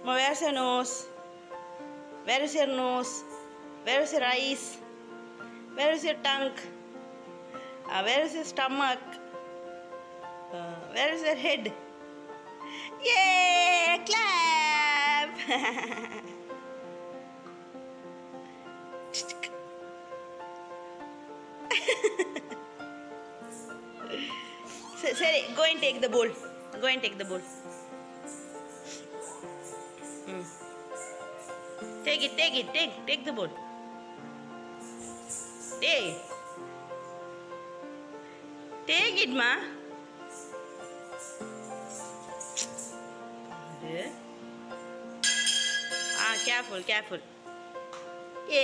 Ma, where's your nose? Where is your nose? Where is your eyes? Where is your tongue? Uh, where is your stomach? Uh, where is your head? Yay! Clap! சரி சரி go and take the bowl go and take the bowl ம் take it take it take take the bowl take take it ma பாரு. ஆ careful careful ஏ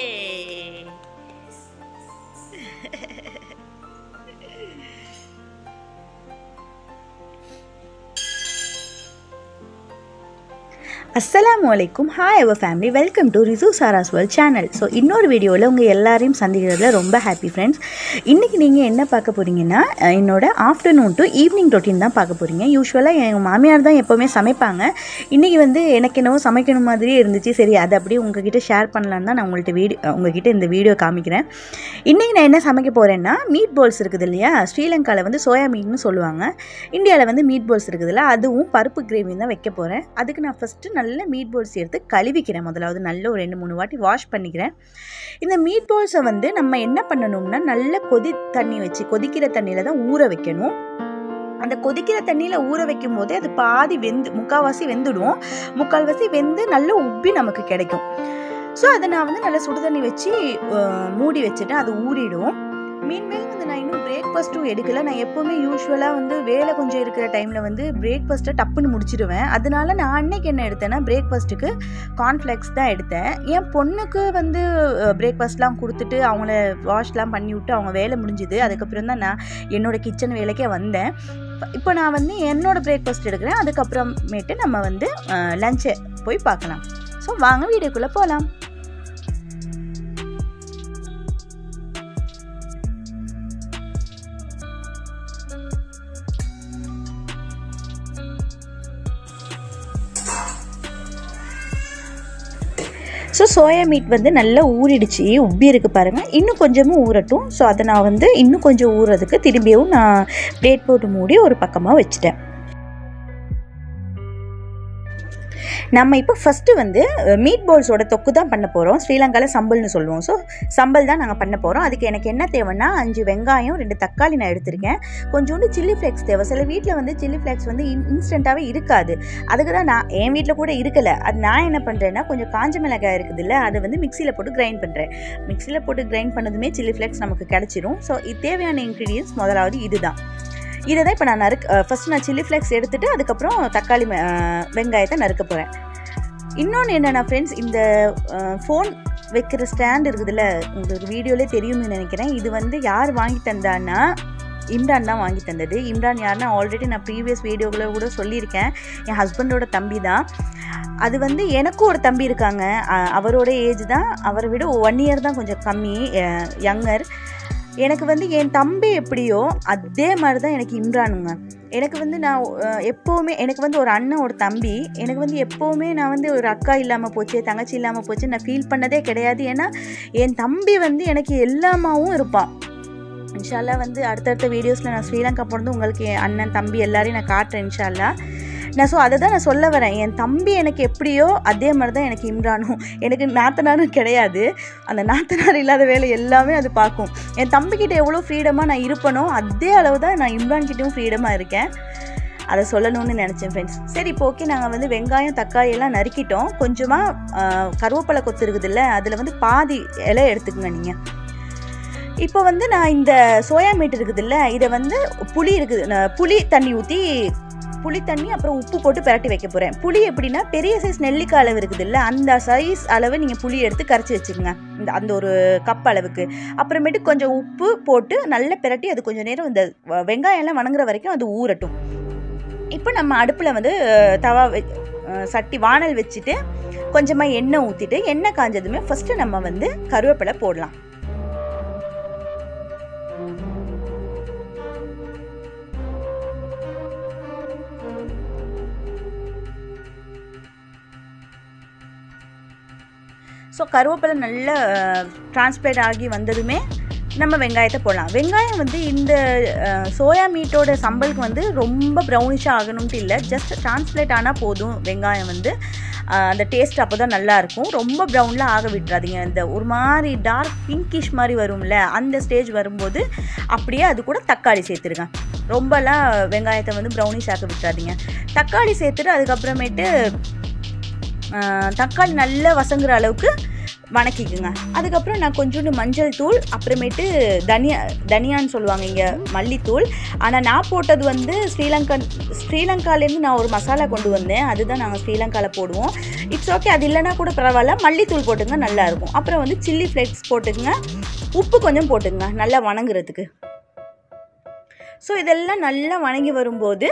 அஸ்ஸலாமு அலைக்கும் hi our family welcome to Rizu Sara's world channel so இன்னொரு வீடியோவில் உங்கள் எல்லாரையும் சந்திக்கிறதுல ரொம்ப ஹாப்பி ஃப்ரெண்ட்ஸ் இன்றைக்கி நீங்கள் என்ன பார்க்க போகிறீங்கன்னா அஹ், என்னோட ஆஃப்டர்நூன் டு ஈவினிங் ரொட்டீன் தான் பார்க்க போகிறீங்க யூஸ்வலாக எங்கள் மாமியார் தான் எப்போவுமே சமைப்பாங்க இன்றைக்கி வந்து எனக்கு என்னவோ சமைக்கணும் மாதிரியே இருந்துச்சு சரி அதை அப்படியே உங்ககிட்ட ஷேர் பண்ணலான்னு தான் நான் உங்கள்கிட்ட வீடியோ உங்ககிட்ட இந்த வீடியோ காமிக்கிறேன் இன்றைக்கி நான் என்ன சமைக்க போகிறேன்னா மீட் பால்ஸ் இருக்குது இல்லையா ஸ்ரீலங்காவில் வந்து சோயா மீட்னு சொல்லுவாங்க இந்தியாவில் வந்து மீட் பால்ஸ் இருக்குதுல்ல அதுவும் பருப்பு கிரேவி தான் வைக்க போகிறேன் அதுக்கு நான் ஃபஸ்ட்டு நல்ல மீட் பால்ஸ் எடுத்து கழுவிக்கிறேன் முதலாவது நல்ல ஒரு ரெண்டு மூணு வாட்டி வாஷ் பண்ணிக்கிறேன் இந்த மீட் பால்ஸை வந்து நம்ம என்ன பண்ணணும்னா நல்ல கொதி தண்ணி வச்சு கொதிக்கிற தண்ணியில் தான் ஊற வைக்கணும் அந்த கொதிக்கிற தண்ணியில் ஊற வைக்கும் போதே அது பாதி வெந்து முக்கால்வாசி வெந்துடும் முக்கால்வாசி வெந்து நல்ல உப்பி நமக்கு கிடைக்கும் ஸோ அதை நான் வந்து நல்லா சுடு தண்ணி வச்சு அஹ், மூடி வச்சுட்டு அது ஊறிடும் மீன்மேல் வந்து நான் இன்னும் பிரேக்ஃபாஸ்ட்டும் எடுக்கல நான் எப்போவுமே யூஸ்வலாக வந்து வேலை கொஞ்சம் இருக்கிற டைமில் வந்து பிரேக்ஃபாஸ்ட்டை டப்புன்னு முடிச்சிடுவேன் அதனால நான் அன்னைக்கு என்ன எடுத்தேன்னா பிரேக்ஃபாஸ்ட்டுக்கு கார்ன்ஃப்ளெக்ஸ் தான் எடுத்தேன் என் பொண்ணுக்கு வந்து பிரேக்ஃபாஸ்ட்லாம் கொடுத்துட்டு அவங்கள வாஷ்லாம் பண்ணி விட்டு அவங்க வேலை முடிஞ்சுது அதுக்கப்புறம் தான் நான் என்னோட கிச்சன் வேலைக்கே வந்தேன் இப்போ நான் வந்து என்னோட பிரேக்ஃபாஸ்ட் எடுக்கிறேன் அதுக்கப்புறமேட்டு நம்ம வந்து லஞ்சை போய் பார்க்கலாம் ஸோ வாங்க வீடியோக்குள்ளே போகலாம் ஸோ சோயா மீட் வந்து நல்லா ஊறிடுச்சு உப்பி இருக்கு பாருங்கள் இன்னும் கொஞ்சமும் ஊறட்டும் ஸோ அதை நான் வந்து இன்னும் கொஞ்சம் ஊறுறதுக்கு திரும்பியும் நான் பிளேட் போட்டு மூடி ஒரு பக்கமாக வச்சுட்டேன் நம்ம இப்போ ஃபஸ்ட்டு வந்து மீட் பால்ஸோட தொக்கு தான் பண்ண போகிறோம் ஸ்ரீலங்காவில் சம்பல்னு சொல்லுவோம் ஸோ சம்பல் தான் நாங்கள் பண்ண போகிறோம் அதுக்கு எனக்கு என்ன தேவைன்னா அஞ்சு வெங்காயம் ரெண்டு தக்காளி நான் எடுத்திருக்கேன் கொஞ்சோண்டு சில்லி ஃப்ளேக்ஸ் தேவை சில வீட்டில் வந்து சில்லி ஃப்ளேக்ஸ் வந்து இன் இன்ஸ்டண்ட்டாகவே இருக்காது அதுக்கு தான் நான் என் வீட்டில் கூட இருக்கலை அது நான் என்ன பண்ணுறேன்னா கொஞ்சம் காஞ்ச மிளகாய் இருக்குதுல்ல அதை வந்து மிக்சியில் போட்டு கிரைண்ட் பண்ணுறேன் மிக்சியில் போட்டு கிரைண்ட் பண்ணதுமே சில்லி ஃப்ளேக்ஸ் நமக்கு கிடச்சிரும் ஸோ இது தேவையான இன்க்ரீடியன்ஸ் முதலாவது இதுதான் இதை தான் இப்போ நான் நறுக்க ஃபஸ்ட் நான் சில்லி ஃப்ளேக்ஸ் எடுத்துட்டு அதுக்கப்புறம் தக்காளி மெ- அஹ், வெங்காயத்தை நறுக்க போகிறேன் இன்னொன்று என்னென்னா ஃப்ரெண்ட்ஸ் இந்த ஃபோன் வைக்கிற ஸ்டாண்ட் இருக்குதுல்ல உங்களுக்கு வீடியோலே தெரியும்னு நினைக்கிறேன் இது வந்து யார் வாங்கி தந்தான்னா இம்ரான் தான் வாங்கி தந்தது இம்ரான் யாருன்னா ஆல்ரெடி நான் ப்ரீவியஸ் வீடியோவில் கூட சொல்லியிருக்கேன் என் ஹஸ்பண்டோட தம்பி தான் அது வந்து எனக்கும் ஒரு தம்பி இருக்காங்க அ- அவரோட ஏஜ் தான் அவரை விட ஒன் இயர் தான் கொஞ்சம் கம்மி யங்கர் எனக்கு வந்து என் தம்பி எப்படியோ அதே மாதிரி தான் எனக்கு இம்ரானுங்க எனக்கு வந்து நான் அஹ், எப்போவுமே எனக்கு வந்து ஒரு அண்ணன் ஒரு தம்பி எனக்கு வந்து எப்போவுமே நான் வந்து ஒரு அக்கா இல்லாமல் போச்சு தங்கச்சி இல்லாமல் போச்சு நான் ஃபீல் பண்ணதே கிடையாது ஏன்னா என் தம்பி வந்து எனக்கு எல்லாமாவும் இருப்பான் இன்ஷால்லா வந்து அடுத்தடுத்த வீடியோஸில் நான் ஸ்ரீலங்கா போனது உங்களுக்கு என் அண்ணன் தம்பி எல்லாரையும் நான் காட்டுறேன் இன்ஷால்லா நான் ஸோ அதை தான் நான் சொல்ல வரேன் என் தம்பி எனக்கு எப்படியோ அதே மாதிரி தான் எனக்கு இம்ரானும் எனக்கு நாத்தனாரும் கிடையாது அந்த நாத்தனார் இல்லாத வேலை எல்லாமே அது பார்க்கும் என் தம்பிக்கிட்ட எவ்வளோ ஃப்ரீடமாக நான் இருப்பனோ அதே அளவு தான் நான் இம்ரான் கிட்டேயும் ஃப்ரீடமாக இருக்கேன் அதை சொல்லணும்னு நினச்சேன் ஃப்ரெண்ட்ஸ் சரி இப்போ ஓகே நாங்கள் வந்து வெங்காயம் தக்காளி எல்லாம் நறுக்கிட்டோம் கொஞ்சமாக கருவேப்பிலை கொத்து இருக்குதுல்ல அதில் வந்து பாதி இலை எடுத்துக்கோங்க நீங்கள் இப்போ வந்து நான் இந்த சோயா மீட் இருக்குதுல்ல இதை வந்து புளி இருக்குது நான் புளி தண்ணி ஊற்றி புளி தண்ணி அப்புறம் உப்பு போட்டு பிரட்டி வைக்க போகிறேன் புளி எப்படின்னா பெரிய சைஸ் நெல்லிக்காய் அளவு இருக்குதுல்ல அந்த சைஸ் அளவு நீங்கள் புளி எடுத்து கரைச்சி வச்சுக்கோங்க இந்த அந்த ஒரு கப் அளவுக்கு அப்புறமேட்டு கொஞ்சம் உப்பு போட்டு நல்லா பிரட்டி அது கொஞ்சம் நேரம் இந்த வ- வெங்காயம் எல்லாம் வணங்குற வரைக்கும் அது ஊறட்டும் இப்போ நம்ம அடுப்பில் வந்து அஹ், தவா வெ- அஹ், சட்டி வானல் வச்சுட்டு கொஞ்சமாக எண்ணெய் ஊற்றிட்டு எண்ணெய் காஞ்சதுமே ஃபஸ்ட்டு நம்ம வந்து கருவேப்பிலை போடலாம் ஸோ கருவேப்பிலை நல்லா டிரான்ஸ்பிளேட் ஆகி வந்ததுமே நம்ம வெங்காயத்தை போடலாம் வெங்காயம் வந்து இந்த சோயா மீட்டோட சம்பலுக்கு வந்து ரொம்ப ப்ரௌனிஷாக ஆகணும்ட்டு இல்லை ஜஸ்ட் டிரான்ஸ்பிளேட் ஆனால் போதும் வெங்காயம் வந்து அஹ், அந்த டேஸ்ட் அப்போ தான் நல்லாயிருக்கும் ரொம்ப ப்ரௌன்லாம் ஆக விட்டுறாதீங்க இந்த ஒரு மாதிரி டார்க் பிங்கிஷ் மாதிரி வரும்ல அந்த ஸ்டேஜ் வரும்போது அப்படியே அது கூட தக்காளி சேர்த்துருங்க ரொம்பலாம் வெங்காயத்தை வந்து ப்ரௌனிஷ் ஆக்க விட்டுறாதீங்க தக்காளி சேர்த்துட்டு அதுக்கப்புறமேட்டு அஹ், தக்காளி நல்லா வசங்குற அளவுக்கு வணக்கிக்குங்க அதுக்கப்புறம் நான் கொஞ்சோண்டு மஞ்சள் தூள் அப்புறமேட்டு தனியா தனியான்னு சொல்லுவாங்க இங்கே மல்லித்தூள் ஆனால் நான் போட்டது வந்து ஸ்ரீலங்கா ஸ்ரீலங்காலேருந்து நான் ஒரு மசாலா கொண்டு வந்தேன் அதுதான் நாங்கள் ஸ்ரீலங்காவில் போடுவோம் இட்ஸ் ஓகே அது இல்லைனா கூட பரவாயில்ல மல்லித்தூள் போட்டுங்க நல்லாயிருக்கும் அப்புறம் வந்து சில்லி ஃப்ளேக்ஸ் போட்டுக்குங்க உப்பு கொஞ்சம் போட்டுங்க நல்லா வணங்குறதுக்கு ஸோ இதெல்லாம் நல்லா வணங்கி வரும்போது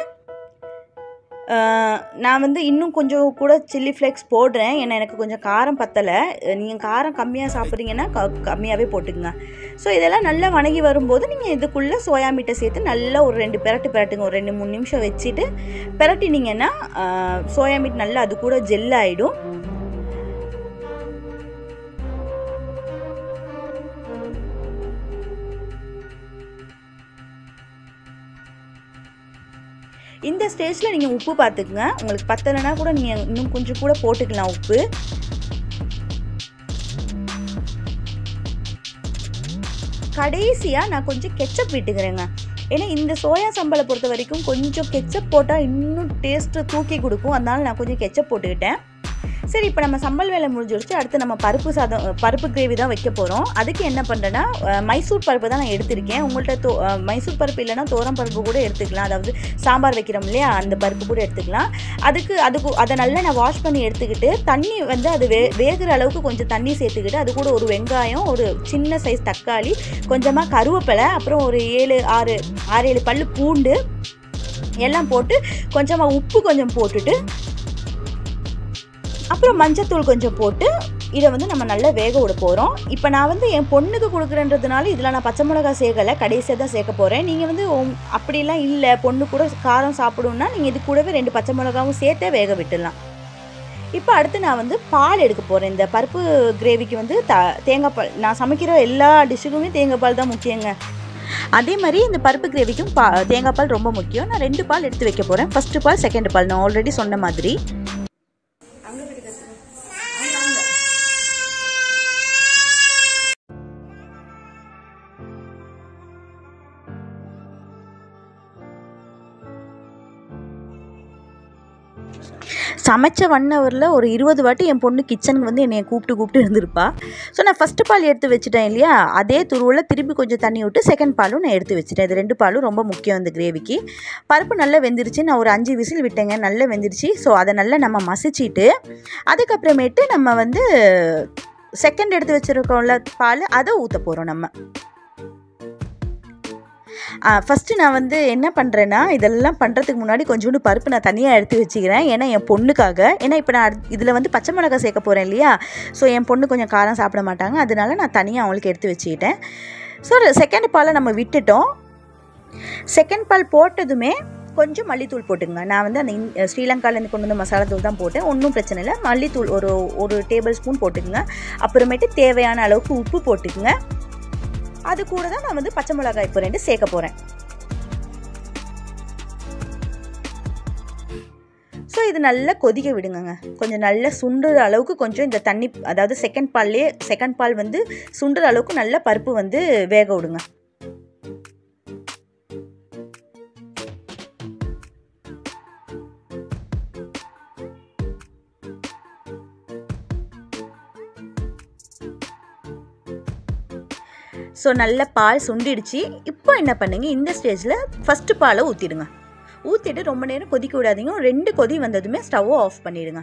ஆஹ், நான் வந்து இன்னும் கொஞ்சம் கூட சில்லி ஃப்ளேக்ஸ் போடுறேன் ஏன்னா எனக்கு கொஞ்சம் காரம் பத்தலை நீங்கள் காரம் கம்மியாக சாப்பிட்றீங்கன்னா க கம்மியாகவே போட்டுக்குங்க ஸோ இதெல்லாம் நல்லா வணங்கி வரும்போது நீங்கள் இதுக்குள்ளே சோயா மீட்டை சேர்த்து நல்லா ஒரு ரெண்டு பெரட்டு பெரட்டுங்க ஒரு ரெண்டு மூணு நிமிஷம் வச்சுட்டு பெரட்டினீங்கன்னா ஆஹ், சோயா மீட் நல்லா அது கூட ஜெல் ஆகிடும் இந்த ஸ்டேஜில் நீங்கள் உப்பு பார்த்துக்குங்க உங்களுக்கு பத்தலைன்னா கூட நீங்கள் இன்னும் கொஞ்சம் கூட போட்டுக்கலாம் உப்பு கடைசியாக நான் கொஞ்சம் கெச்சப் விட்டுக்கிறேங்க ஏன்னா இந்த சோயா சம்பளை பொறுத்த வரைக்கும் கொஞ்சம் கெச்சப் போட்டால் இன்னும் டேஸ்ட்டு தூக்கி கொடுக்கும் அதனால நான் கொஞ்சம் கெச்சப் போட்டுக்கிட்டேன் சரி இப்போ நம்ம சம்பல் வேலை முடிஞ்சிருச்சு அடுத்து நம்ம பருப்பு சாதம் பருப்பு கிரேவி தான் வைக்க போகிறோம் அதுக்கு என்ன பண்ணுறேன்னா அஹ், மைசூர் பருப்பு தான் நான் எடுத்திருக்கேன் உங்கள்கிட்ட தோ அஹ், மைசூர் பருப்பு இல்லைன்னா தோரம் பருப்பு கூட எடுத்துக்கலாம் அதாவது சாம்பார் வைக்கிறோம் இல்லையா அந்த பருப்பு கூட எடுத்துக்கலாம் அதுக்கு அதுக்கு அதை நல்லா நான் வாஷ் பண்ணி எடுத்துக்கிட்டு தண்ணி வந்து அது வே வேகிற அளவுக்கு கொஞ்சம் தண்ணி சேர்த்துக்கிட்டு அது கூட ஒரு வெங்காயம் ஒரு சின்ன சைஸ் தக்காளி கொஞ்சமாக கருவேப்பிலை அப்புறம் ஒரு ஏழு ஆறு ஆறு ஏழு பல்லு பூண்டு எல்லாம் போட்டு கொஞ்சமாக உப்பு கொஞ்சம் போட்டுட்டு அப்புறம் மஞ்சத்தூள் கொஞ்சம் போட்டு இதை வந்து நம்ம நல்லா வேக விட போகிறோம் இப்போ நான் வந்து என் பொண்ணுக்கு கொடுக்குறேன்றதுனால இதில் நான் பச்சை மிளகா சேர்க்கலை கடைசியாக தான் சேர்க்க போகிறேன் நீங்கள் வந்து உம், அப்படிலாம் இல்லை பொண்ணு கூட காரம் சாப்பிடுன்னா நீங்கள் இது கூடவே ரெண்டு பச்சை மிளகாவும் சேர்த்தே வேக விட்டுடலாம் இப்போ அடுத்து நான் வந்து பால் எடுக்க போகிறேன் இந்த பருப்பு கிரேவிக்கு வந்து த தேங்காய் பால் நான் சமைக்கிற எல்லா டிஷ்ஷுக்குமே தேங்காய் பால் தான் முக்கியங்க அதே மாதிரி இந்த பருப்பு கிரேவிக்கும் பா தேங்காய் பால் ரொம்ப முக்கியம் நான் ரெண்டு பால் எடுத்து வைக்க போகிறேன் ஃபஸ்ட்டு பால் செகண்ட் பால் நான் ஆல்ரெடி சொன்ன மாதிரி சமைச்ச ஒன் ஹவரில் ஒரு இருபது வாட்டி என் பொண்ணு கிச்சனுக்கு வந்து என்னை கூப்பிட்டு கூப்பிட்டு இருந்திருப்பா ஸோ நான் ஃபஸ்ட்டு பால் எடுத்து வச்சுட்டேன் இல்லையா அதே துருவில் திருப்பி கொஞ்சம் தண்ணி விட்டு செகண்ட் பாலும் நான் எடுத்து வச்சுட்டேன் இது ரெண்டு பாலும் ரொம்ப முக்கியம் இந்த கிரேவிக்கு பருப்பு நல்லா வெந்துருச்சு நான் ஒரு அஞ்சு விசில் விட்டேங்க நல்லா வெந்துருச்சு ஸோ அதை நல்லா நம்ம மசிச்சிட்டு அதுக்கப்புறமேட்டு நம்ம வந்து செகண்ட் எடுத்து வச்சுருக்கோம்ல பால் அதை ஊற்ற போகிறோம் நம்ம ஃபஸ்ட்டு நான் வந்து என்ன பண்ணுறேன்னா இதெல்லாம் பண்ணுறதுக்கு முன்னாடி கொஞ்சோண்டு பருப்பு நான் தனியாக எடுத்து வச்சுக்கிறேன் ஏன்னா என் பொண்ணுக்காக ஏன்னா இப்போ நான் இதில் வந்து பச்சை மிளகாய் சேர்க்க போகிறேன் இல்லையா ஸோ என் பொண்ணு கொஞ்சம் காரம் சாப்பிட மாட்டாங்க அதனால நான் தனியாக அவங்களுக்கு எடுத்து வச்சுக்கிட்டேன் ஸோ செகண்ட் பாலை நம்ம விட்டுட்டோம் செகண்ட் பால் போட்டதுமே கொஞ்சம் மல்லித்தூள் போட்டுங்க நான் வந்து அந்த இந்- ஸ்ரீலங்காலேருந்து கொண்டு வந்த மசாலா தூள் தான் போட்டேன் ஒன்றும் பிரச்சனை இல்லை மல்லித்தூள் ஒரு ஒரு டேபிள் ஸ்பூன் போட்டுக்குங்க அப்புறமேட்டு தேவையான அளவுக்கு உப்பு போட்டுக்குங்க அது கூட தான் நான் வந்து பச்சை மிளகாய் இப்போ ரெண்டு சேர்க்க போகிறேன் ஸோ இது நல்லா கொதிக்க விடுங்கங்க கொஞ்சம் நல்லா சுண்டுற அளவுக்கு கொஞ்சம் இந்த தண்ணி அதாவது செகண்ட் பால்லே செகண்ட் பால் வந்து சுண்டுற அளவுக்கு நல்ல பருப்பு வந்து வேக விடுங்க ஸோ நல்ல பால் சுண்டிடுச்சு இப்போ என்ன பண்ணுங்க இந்த ஸ்டேஜில் ஃபஸ்ட்டு பாலை ஊற்றிடுங்க ஊற்றிட்டு ரொம்ப நேரம் கொதிக்க விடாதீங்க ஒரு ரெண்டு கொதி வந்ததுமே ஸ்டவ்வை ஆஃப் பண்ணிடுங்க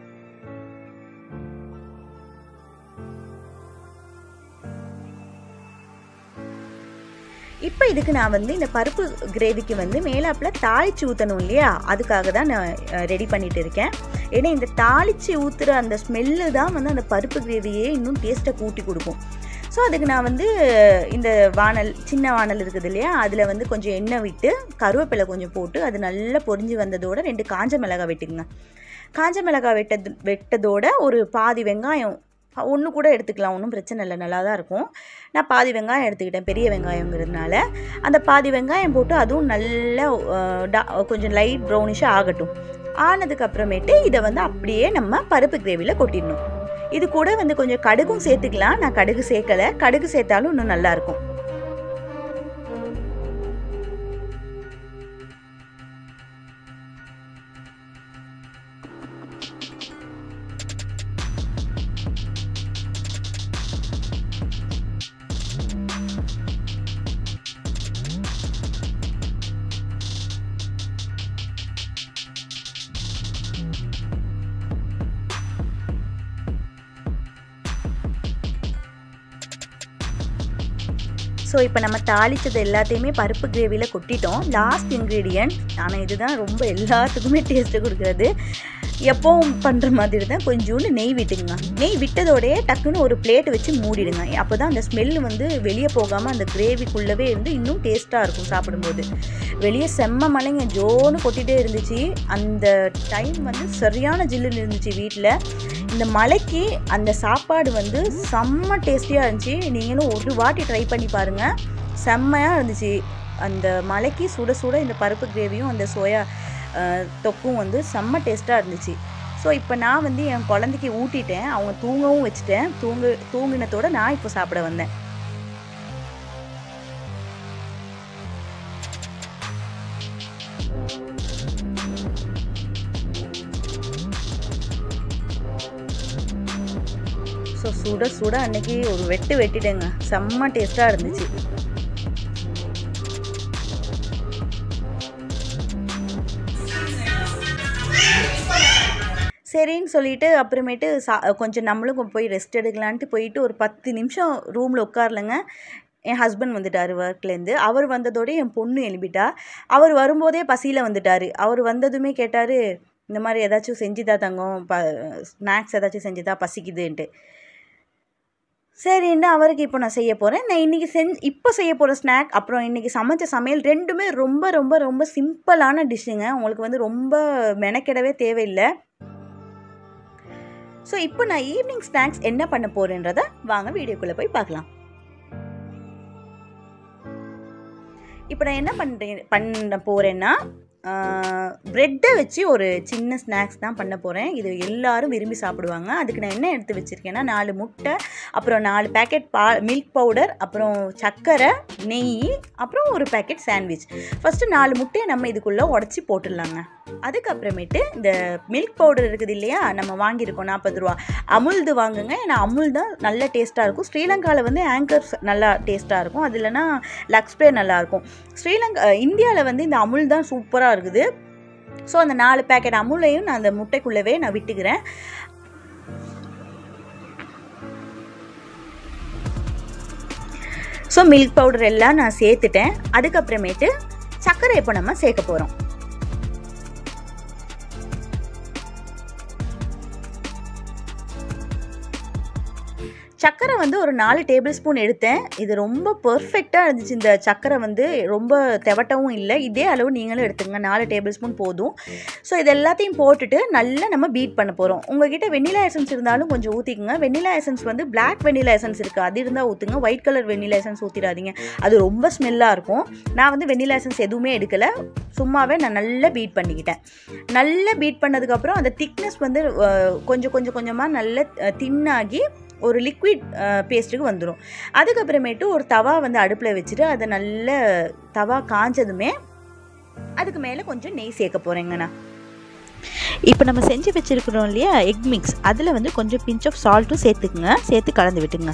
இப்போ இதுக்கு நான் வந்து இந்த பருப்பு கிரேவிக்கு வந்து மேலாப்பில் தாளிச்சு ஊற்றணும் இல்லையா அதுக்காக தான் நான் ரெடி பண்ணிட்டு இருக்கேன் ஏன்னா இந்த தாளிச்சு ஊற்றுற அந்த ஸ்மெல்லு தான் வந்து அந்த பருப்பு கிரேவியே இன்னும் டேஸ்ட்டை கூட்டி கொடுக்கும் ஸோ அதுக்கு நான் வந்து இந்த வானல் சின்ன வானல் இருக்குது இல்லையா அதில் வந்து கொஞ்சம் எண்ணெய் விட்டு கருவேப்பிலை கொஞ்சம் போட்டு அது நல்லா பொரிஞ்சு வந்ததோட ரெண்டு காஞ்ச மிளகாய் வெட்டுக்குங்க காஞ்ச மிளகாய் வெட்டது வெட்டதோட ஒரு பாதி வெங்காயம் ஒன்று கூட எடுத்துக்கலாம் ஒன்றும் பிரச்சனை இல்லை நல்லா தான் இருக்கும் நான் பாதி வெங்காயம் எடுத்துக்கிட்டேன் பெரிய வெங்காயங்கிறதுனால அந்த பாதி வெங்காயம் போட்டு அதுவும் நல்லா அஹ், டா- கொஞ்சம் லைட் ப்ரௌனிஷாக ஆகட்டும் ஆனதுக்கு அப்புறமேட்டு இதை வந்து அப்படியே நம்ம பருப்பு கிரேவியில் கொட்டிடணும் இது கூட வந்து கொஞ்சம் கடுகும் சேர்த்துக்கலாம் நான் கடுகு சேர்க்கலை கடுகு சேர்த்தாலும் இன்னும் நல்லாயிருக்கும் ஸோ இப்போ நம்ம தாளித்தது எல்லாத்தையுமே பருப்பு கிரேவியில் கொட்டிட்டோம் லாஸ்ட் இன்க்ரீடியன்ட் ஆனால் இதுதான் ரொம்ப எல்லாத்துக்குமே டேஸ்ட்டு கொடுக்குறது எப்போவும் பண்ணுற மாதிரி தான் கொஞ்சோண்டு நெய் விட்டுங்க நெய் விட்டதோடயே டக்குன்னு ஒரு பிளேட் வச்சு மூடிடுங்க அப்போ தான் அந்த ஸ்மெல் வந்து வெளியே போகாமல் அந்த கிரேவிக்குள்ளவே இருந்து இன்னும் டேஸ்ட்டாக இருக்கும் சாப்பிடும்போது வெளியே செம்ம மலைங்க ஜோன்னு கொட்டிகிட்டே இருந்துச்சு அந்த டைம் வந்து சரியான ஜில்லுன்னு இருந்துச்சு வீட்டில் இந்த மலைக்கு அந்த சாப்பாடு வந்து செம்ம டேஸ்டியாக இருந்துச்சு நீங்களும் ஒரு வாட்டி ட்ரை பண்ணி பாருங்கள் செம்மையாக இருந்துச்சு அந்த மலைக்கு சுட சுட இந்த பருப்பு கிரேவியும் அந்த சோயா அஹ், தொக்கும் வந்து செம்ம டேஸ்ட்டாக இருந்துச்சு ஸோ இப்போ நான் வந்து என் குழந்தைக்கு ஊட்டிட்டேன் அவங்க தூங்கவும் வச்சுட்டேன் தூங்கு தூங்கினத்தோட நான் இப்போ சாப்பிட வந்தேன் ஸோ சுட சுட அன்னைக்கு ஒரு வெட்டு வெட்டிட்டேங்க செம்ம டேஸ்ட்டாக இருந்துச்சு சரின்னு சொல்லிட்டு அப்புறமேட்டு சா கொஞ்சம் நம்மளும் போய் ரெஸ்ட் எடுக்கலான்ட்டு போயிட்டு ஒரு பத்து நிமிஷம் ரூமில் உட்காரலங்க என் ஹஸ்பண்ட் வந்துட்டார் ஒர்க்லேருந்து அவர் வந்ததோட என் பொண்ணு எழுப்பிட்டா அவர் வரும்போதே பசியில் வந்துட்டார் அவர் வந்ததுமே கேட்டார் இந்த மாதிரி ஏதாச்சும் செஞ்சுதா தங்கம் ப ஸ்நாக்ஸ் ஏதாச்சும் செஞ்சுதா பசிக்குதுன்ட்டு சரின்னு அவருக்கு இப்போ நான் செய்ய போகிறேன் நான் இன்றைக்கி செஞ் இப்போ செய்ய போகிற ஸ்நாக் அப்புறம் இன்றைக்கி சமைச்ச சமையல் ரெண்டுமே ரொம்ப ரொம்ப ரொம்ப சிம்பிளான டிஷ்ஷுங்க உங்களுக்கு வந்து ரொம்ப மெனக்கெடவே தேவையில்லை ஸோ இப்போ நான் ஈவினிங் ஸ்நாக்ஸ் என்ன பண்ண போகிறேன்றத வாங்க வீடியோக்குள்ளே போய் பார்க்கலாம் இப்போ நான் என்ன பண்ணுறேன் பண்ண போகிறேன்னா ப்ரெட்டை வச்சு ஒரு சின்ன ஸ்நாக்ஸ் தான் பண்ண போகிறேன் இது எல்லாரும் விரும்பி சாப்பிடுவாங்க அதுக்கு நான் என்ன எடுத்து வச்சுருக்கேன்னா நாலு முட்டை அப்புறம் நாலு பேக்கெட் பா மில்க் பவுடர் அப்புறம் சர்க்கரை நெய் அப்புறம் ஒரு பேக்கெட் சாண்ட்விச் ஃபஸ்ட்டு நாலு முட்டையை நம்ம இதுக்குள்ளே உடச்சி போட்டுடலாங்க அதுக்கப்புறமேட்டு இந்த மில்க் பவுடர் இருக்குது இல்லையா நம்ம வாங்கியிருக்கோம் நாற்பது ரூபா அமுல்து வாங்குங்க ஏன்னா அமுல் தான் நல்ல டேஸ்ட்டாக இருக்கும் ஸ்ரீலங்காவில் வந்து ஆங்கர்ஸ் நல்லா டேஸ்ட்டாக இருக்கும் அது இல்லைன்னா லக்ஸ்ப்ரே நல்லாயிருக்கும் ஸ்ரீலங்கா இந்தியாவில் வந்து இந்த அமுல் தான் சூப்பராக இருக்குது ஸோ அந்த நாலு பேக்கெட் அமுலையும் நான் அந்த முட்டைக்குள்ளவே நான் விட்டுக்கிறேன் ஸோ மில்க் பவுடர் எல்லாம் நான் சேர்த்துட்டேன் அதுக்கப்புறமேட்டு சர்க்கரை இப்போ நம்ம சேர்க்க போகிறோம் சர்க்கரை வந்து ஒரு நாலு டேபிள் ஸ்பூன் எடுத்தேன் இது ரொம்ப பர்ஃபெக்டாக இருந்துச்சு இந்த சர்க்கரை வந்து ரொம்ப தெவட்டவும் இல்லை இதே அளவு நீங்களும் எடுத்துங்க நாலு டேபிள் ஸ்பூன் போதும் ஸோ இது எல்லாத்தையும் போட்டுட்டு நல்லா நம்ம பீட் பண்ண போகிறோம் உங்ககிட்ட வெண்ணிலா எசன்ஸ் இருந்தாலும் கொஞ்சம் ஊற்றிக்குங்க வெண்ணிலா எசன்ஸ் வந்து பிளாக் வெண்ணிலா எசன்ஸ் இருக்குது அது இருந்தால் ஊற்றுங்க ஒயிட் கலர் வெண்ணிலா எசன்ஸ் ஊற்றிடாதீங்க அது ரொம்ப ஸ்மெல்லாக இருக்கும் நான் வந்து வெண்ணிலா எசன்ஸ் எதுவுமே எடுக்கலை சும்மாவே நான் நல்லா பீட் பண்ணிக்கிட்டேன் நல்லா பீட் பண்ணதுக்கப்புறம் அந்த திக்னஸ் வந்து அஹ், கொஞ்சம் கொஞ்சம் கொஞ்சமாக நல்லா தின்னாகி ஒரு லிக்விட் பேஸ்ட்டுக்கு வந்துடும் அதுக்கப்புறமேட்டு ஒரு தவா வந்து அடுப்பில் வச்சுட்டு அதை நல்ல தவா காஞ்சதுமே அதுக்கு மேலே கொஞ்சம் நெய் சேர்க்க போகிறேங்க நான் இப்போ நம்ம செஞ்சு வச்சுருக்கிறோம் இல்லையா எக் மிக்ஸ் அதில் வந்து கொஞ்சம் பிஞ்ச் ஆஃப் சால்ட்டும் சேர்த்துக்குங்க சேர்த்து கலந்து விட்டுங்க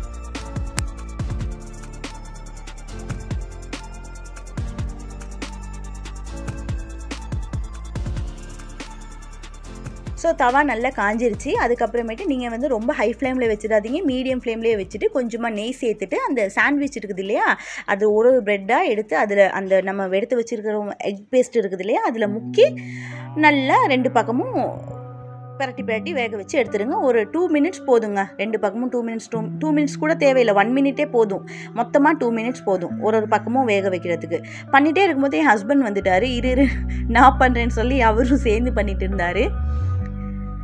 ஸோ தவா நல்லா காஞ்சிருச்சு அதுக்கப்புறமேட்டு நீங்கள் வந்து ரொம்ப ஹை ஃப்ளேமில் வச்சிடாதீங்க மீடியம் ஃப்ளேம்லேயே வச்சுட்டு கொஞ்சமாக நெய் சேர்த்துட்டு அந்த சாண்ட்விச் இருக்குது இல்லையா அது ஒரு ஒரு ப்ரெட்டாக எடுத்து அதில் அந்த நம்ம எடுத்து வச்சுருக்கிற எக் பேஸ்ட் இருக்குது இல்லையா அதில் முக்கி நல்லா ரெண்டு பக்கமும் பிரட்டி பிரட்டி வேக வச்சு எடுத்துருங்க ஒரு டூ மினிட்ஸ் போதுங்க ரெண்டு பக்கமும் two minutes two two minutes கூட தேவையில்லை ஒன் மினிட்டே போதும் மொத்தமாக டூ மினிட்ஸ் போதும் ஒரு ஒரு பக்கமும் வேக வைக்கிறதுக்கு பண்ணிகிட்டே இருக்கும்போது என் ஹஸ்பண்ட் வந்துட்டார் இரு இரு நான் பண்ணுறேன்னு சொல்லி அவரும் சேர்ந்து பண்ணிட்டு இருந்தார்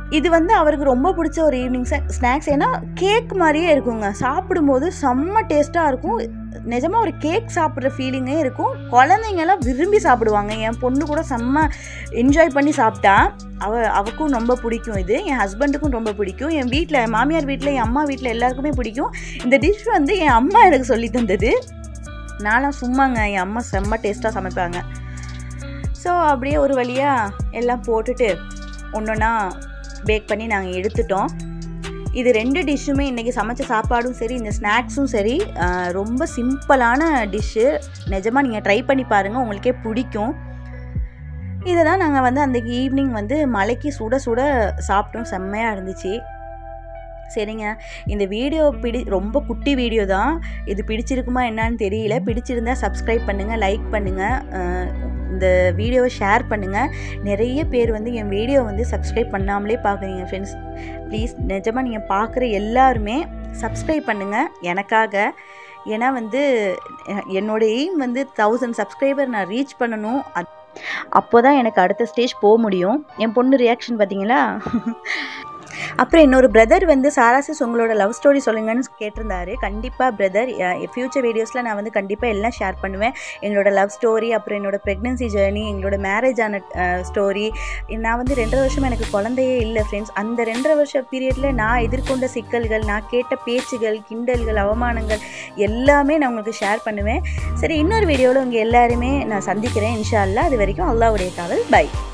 இது வந்து அவருக்கு ரொம்ப பிடிச்ச ஒரு ஈவினிங் ஸ்நாக்ஸ் ஏன்னா கேக் மாதிரியே இருக்குங்க சாப்பிடும்போது செம்ம டேஸ்ட்டாக இருக்கும் நிஜமாக ஒரு கேக் சாப்பிட்ற ஃபீலிங்கே இருக்கும் குழந்தைங்கெல்லாம் விரும்பி சாப்பிடுவாங்க என் பொண்ணு கூட செம்ம என்ஜாய் பண்ணி சாப்பிட்டா அவ அவக்கும் ரொம்ப பிடிக்கும் இது என் ஹஸ்பண்டுக்கும் ரொம்ப பிடிக்கும் என் வீட்டில் என் மாமியார் வீட்டில் என் அம்மா வீட்டில் எல்லாருக்குமே பிடிக்கும் இந்த டிஷ் வந்து என் அம்மா எனக்கு சொல்லி தந்தது நானும் சும்மாங்க என் அம்மா செம்ம டேஸ்ட்டாக சமைப்பாங்க ஸோ அப்படியே ஒரு வழியாக எல்லாம் போட்டுட்டு ஒன்றொன்னா பேக் பண்ணி நாங்கள் எடுத்துட்டோம் இது ரெண்டு டிஷ்ஷுமே இன்றைக்கி சமைச்ச சாப்பாடும் சரி இந்த ஸ்நாக்ஸும் சரி ஆஹ், ரொம்ப சிம்பிளான டிஷ்ஷு நிஜமாக நீங்கள் ட்ரை பண்ணி பாருங்கள் உங்களுக்கே பிடிக்கும் இதை தான் நாங்கள் வந்து அந்த ஈவினிங் வந்து மலைக்கு சுட சுட சாப்பிட்டோம் செம்மையாக இருந்துச்சு சரிங்க இந்த வீடியோ பிடி ரொம்ப குட்டி வீடியோ தான் இது பிடிச்சிருக்குமா என்னன்னு தெரியல பிடிச்சிருந்தா சப்ஸ்கிரைப் பண்ணுங்கள் லைக் பண்ணுங்கள் இந்த வீடியோவை ஷேர் பண்ணுங்கள் நிறைய பேர் வந்து என் வீடியோ வந்து சப்ஸ்கிரைப் பண்ணாமலே பார்க்குறீங்க ஃப்ரெண்ட்ஸ் ப்ளீஸ் நிஜமாக நீங்கள் பார்க்குற எல்லாருமே சப்ஸ்கிரைப் பண்ணுங்கள் எனக்காக ஏன்னா வந்து எ- என்னோட எய்ம் வந்து தௌசண்ட் சப்ஸ்கிரைபர் நான் ரீச் பண்ணணும் அத்- அப்போ தான் எனக்கு அடுத்த ஸ்டேஜ் போக முடியும் என் பொண்ணு ரியாக்ஷன் பார்த்தீங்களா அப்புறம் இன்னொரு பிரதர் வந்து சாராசிஸ் உங்களோட லவ் ஸ்டோரி சொல்லுங்கன்னு கேட்டிருந்தாரு கண்டிப்பாக பிரதர் ஃப்யூச்சர் வீடியோஸில் நான் வந்து கண்டிப்பாக எல்லாம் ஷேர் பண்ணுவேன் எங்களோட லவ் ஸ்டோரி அப்புறம் என்னோட ப்ரெக்னன்சி ஜேர்னி எங்களோட மேரேஜ் ஆன ஸ்டோரி நான் வந்து ரெண்டரை வருஷம் எனக்கு குழந்தையே இல்லை ஃப்ரெண்ட்ஸ் அந்த ரெண்டரை வருஷ பீரியடில் நான் எதிர்கொண்ட சிக்கல்கள் நான் கேட்ட பேச்சுகள் கிண்டல்கள் அவமானங்கள் எல்லாமே நான் உங்களுக்கு ஷேர் பண்ணுவேன் சரி இன்னொரு வீடியோவில் உங்கள் எல்லாருமே நான் சந்திக்கிறேன் இன்ஷா அல்லாஹ் அது வரைக்கும் அல்லாவுடைய காவல் பை